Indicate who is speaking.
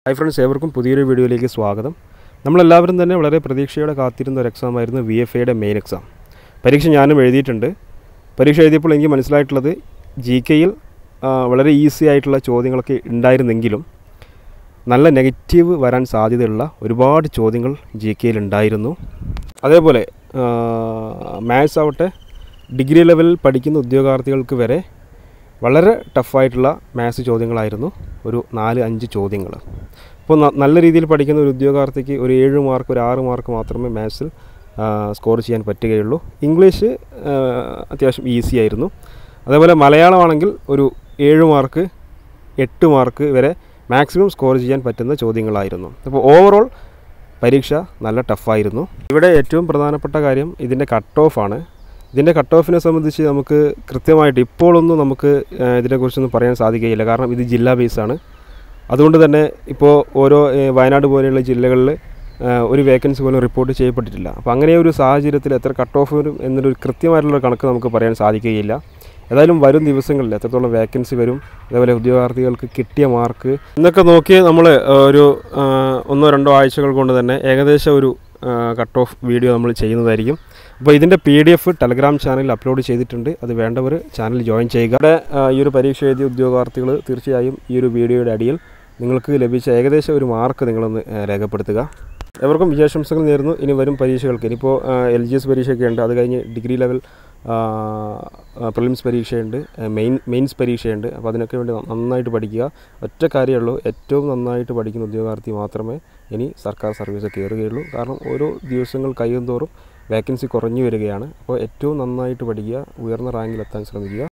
Speaker 1: hi friends ഏവർക്കും പുതിയൊരു വീഡിയോയിലേക്ക് സ്വാഗതം നമ്മളെല്ലാവരും തന്നെ വളരെ പ്രതീക്ഷയോടെ കാത്തിരുന്ന ഒരു എക്സാം ആയിരുന്നു വി എഫ് എയുടെ മെയിൻ എക്സാം പരീക്ഷ ഞാനും എഴുതിയിട്ടുണ്ട് പരീക്ഷ എഴുതിയപ്പോൾ എനിക്ക് മനസ്സിലായിട്ടുള്ളത് ജി കെയിൽ വളരെ ഈസി ആയിട്ടുള്ള ചോദ്യങ്ങളൊക്കെ ഉണ്ടായിരുന്നെങ്കിലും നല്ല നെഗറ്റീവ് വരാൻ സാധ്യതയുള്ള ഒരുപാട് ചോദ്യങ്ങൾ ജി കെയിൽ ഉണ്ടായിരുന്നു അതേപോലെ മാത്സ് ആവട്ടെ ഡിഗ്രി ലെവലിൽ പഠിക്കുന്ന ഉദ്യോഗാർത്ഥികൾക്ക് വരെ വളരെ ടഫായിട്ടുള്ള മാത്സ് ചോദ്യങ്ങളായിരുന്നു ഒരു നാല് അഞ്ച് ചോദ്യങ്ങൾ അപ്പോൾ ന- നല്ല രീതിയിൽ പഠിക്കുന്ന ഒരു ഉദ്യോഗാർത്ഥിക്ക് ഒരു ഏഴ് മാർക്ക് ഒരു ആറ് മാർക്ക് മാത്രമേ മാത്സിൽ സ്കോർ ചെയ്യാൻ പറ്റുകയുള്ളൂ ഇംഗ്ലീഷ് ആ, അത്യാവശ്യം ഈസി ആയിരുന്നു അതേപോലെ മലയാളമാണെങ്കിൽ ഒരു ഏഴ് മാർക്ക് എട്ട് മാർക്ക് വരെ മാക്സിമം സ്കോർ ചെയ്യാൻ പറ്റുന്ന ചോദ്യങ്ങളായിരുന്നു അപ്പോൾ ഓവറോൾ പരീക്ഷ നല്ല ടഫായിരുന്നു ഇവിടെ ഏറ്റവും പ്രധാനപ്പെട്ട കാര്യം ഇതിൻ്റെ കട്ട് ഓഫാണ് ഇതിൻ്റെ കട്ട് ഓഫിനെ സംബന്ധിച്ച് നമുക്ക് കൃത്യമായിട്ട് ഇപ്പോഴൊന്നും നമുക്ക് ആ, ഇതിനെക്കുറിച്ചൊന്നും പറയാൻ സാധിക്കുകയില്ല കാരണം ഇത് ജില്ലാ ബേസാണ് അതുകൊണ്ട് തന്നെ ഇപ്പോൾ ഓരോ ഏ, വയനാട് പോലെയുള്ള ജില്ലകളിൽ ആ, ഒരു വേക്കൻസി പോലും റിപ്പോർട്ട് ചെയ്യപ്പെട്ടിട്ടില്ല അപ്പോൾ അങ്ങനെ ഒരു സാഹചര്യത്തിൽ എത്ര കട്ട് ഓഫ് വരും എന്നൊരു കൃത്യമായിട്ടുള്ള കണക്ക് നമുക്ക് പറയാൻ സാധിക്കുകയില്ല ഏതായാലും വരും ദിവസങ്ങളിൽ എത്രത്തോളം വേക്കൻസി വരും അതേപോലെ ഉദ്യോഗാർത്ഥികൾക്ക് കിട്ടിയ മാർക്ക് എന്നൊക്കെ നോക്കി നമ്മൾ ഒരു ആ, ഒന്നോ രണ്ടോ ആഴ്ചകൾ കൊണ്ട് തന്നെ ഏകദേശം ഒരു കട്ട് ഓഫ് വീഡിയോ നമ്മൾ ചെയ്യുന്നതായിരിക്കും അപ്പോൾ ഇതിൻ്റെ പി ഡി എഫ് ടെലഗ്രാം ചാനലിൽ അപ്ലോഡ് ചെയ്തിട്ടുണ്ട് അത് വേണ്ടവർ ചാനൽ ജോയിൻ ചെയ്യുക ഇവിടെ ആ, ഈ ഒരു പരീക്ഷ എഴുതിയ ഉദ്യോഗാർത്ഥികൾ തീർച്ചയായും ഈ ഒരു വീഡിയോയുടെ അടിയിൽ നിങ്ങൾക്ക് ലഭിച്ച ഏകദേശം ഒരു മാർക്ക് നിങ്ങളൊന്ന് ആ, രേഖപ്പെടുത്തുക എവർക്കും വിജയാശംസകൾ നേരുന്നു ഇനി വരും പരീക്ഷകൾക്ക് ഇനിയിപ്പോൾ എൽ ജി എസ് പരീക്ഷയൊക്കെ ഉണ്ട് അത് കഴിഞ്ഞ് ഡിഗ്രി ലെവൽ പ്രിലിംസ് പരീക്ഷയുണ്ട് ആ, മെയിൻ മെയിൻസ് പരീക്ഷയുണ്ട് അപ്പോൾ അതിനൊക്കെ വേണ്ടി നന്നായിട്ട് പഠിക്കുക ഒറ്റ കാര്യമുള്ളൂ ഏറ്റവും നന്നായിട്ട് പഠിക്കുന്ന ഉദ്യോഗാർത്ഥി മാത്രമേ ഇനി സർക്കാർ സർവീസ് കയറുകയുള്ളൂ കാരണം ഓരോ ദിവസങ്ങൾ കഴിയുന്തോറും വേക്കൻസി കുറഞ്ഞു വരികയാണ് അപ്പോൾ ഏറ്റവും നന്നായിട്ട് പഠിക്കുക ഉയർന്ന റാങ്കിൽ എത്താൻ ശ്രമിക്കുക